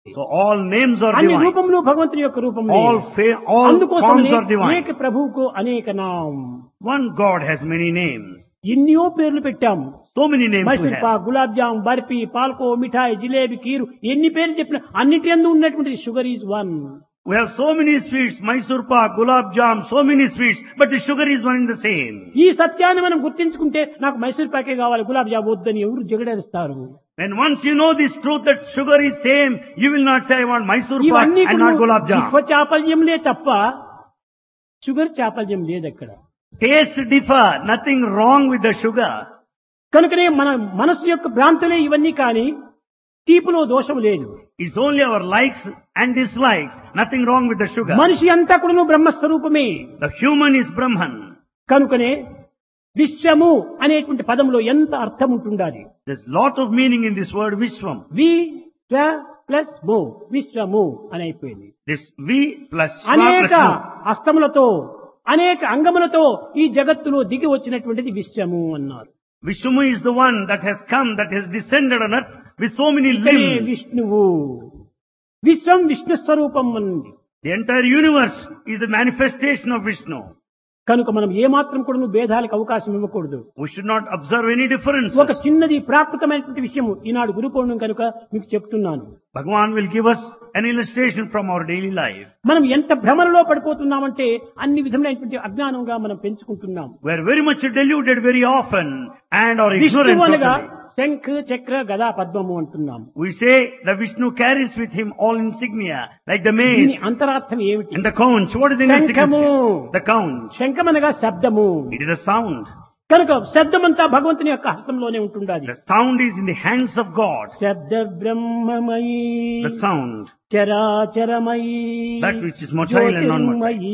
So all names are అన్ని divine. రూపములు భగవంతుని యొక్క రూపములే All fa- all అందుకోసం forms are divine. అనేక ప్రభువుకు అనేక నాం One God has many names. ఎన్నో పేర్లు పెట్టాము So many names we Mysore pak have. Gulab jamun barfi palkova mithai jalebi kheer ఎన్ని పేర్లు చెప్పిన అన్నిటి అందు ఉన్నటువంటి sugar is one We have so many sweets, Mysore Pak, Gulab Jam, so many sweets, but the sugar is one and the same. ఈ సత్యాన్ని మనం గుర్తించుకుంటే నాకు మైసూర్ పాకే కావాలి గులాబ్ జామ్ వద్దని ఎవరు జగడేస్తారు When once you know this truth that sugar is same, you will not say I want Mysore Pak ఇవన్నీ and not Gulab Jam. విశ్వ చాపల్యంలే తప్ప షుగర్ చాపల్యం లేదు అక్కడ Tastes differ, nothing wrong with the sugar. కనుకనే మన మనసు యొక్క భ్రాంతులే ఇవన్నీ కానీ తీపులో దోషం లేదు It's only our likes and dislikes, nothing wrong with the sugar. మనిషి అంతా కూడా బ్రహ్మస్వరూపమే The human is Brahman. కనుకనే విశ్వము అనేటువంటి పదంలో ఎంత అర్థం ఉంటుండాలి There's lot of meaning in this word Vishwam. వి స్వ ప్లస్ ము విశ్వము అని అయిపోయింది This V plus Swa అనేక plus Mu. హస్తములతో అనేక అంగములతో ఈ జగత్తులో దిగి వచ్చినటువంటిది విశ్వము అన్నారు Vishwamu is the one that has come, that has descended on earth with so many ఇక్కడే limbs. విష్ణువు విశ్వం విష్ణు స్వరూపం అన్నది The entire universe is the manifestation of Vishnu. కనుక మనం ఏమాత్రం కూడా భేదాలకు అవకాశం ఇవ్వకూడదు We should not observe any differences. ఒక చిన్నది ప్రాకృతమైనటువంటి విషయం ఈనాడు గురు పౌర్ణం కనుక మీకు చెప్తున్నాను Bhagavan will give us an illustration from our daily life. మనం ఎంత భ్రమలలో పడిపోతున్నామంటే అన్ని విధములైనటువంటి అజ్ఞానంగా మనం పెంచుకుంటున్నాం We are very much deluded very often and are ignorant. విష్ణువు అనగా totally. శంఖ చక్ర గదా పద్మము అంటున్నాం We say that Vishnu carries with him all insignia, like the దీని mace అంతరార్థం ఏమిటి and the conch. What is the inner శంఖము significance? The conch. శంఖం అనగా శబ్దము It is a sound. కనుక శబ్దమంతా భగవంతుని యొక్క హస్తంలోనే ఉంటుండాలి The sound is in the hands of God. శబ్ద బ్రహ్మమయీ The sound. చరాచరమయీ That which is motile and non-motile. జ్యోతిర్మయీ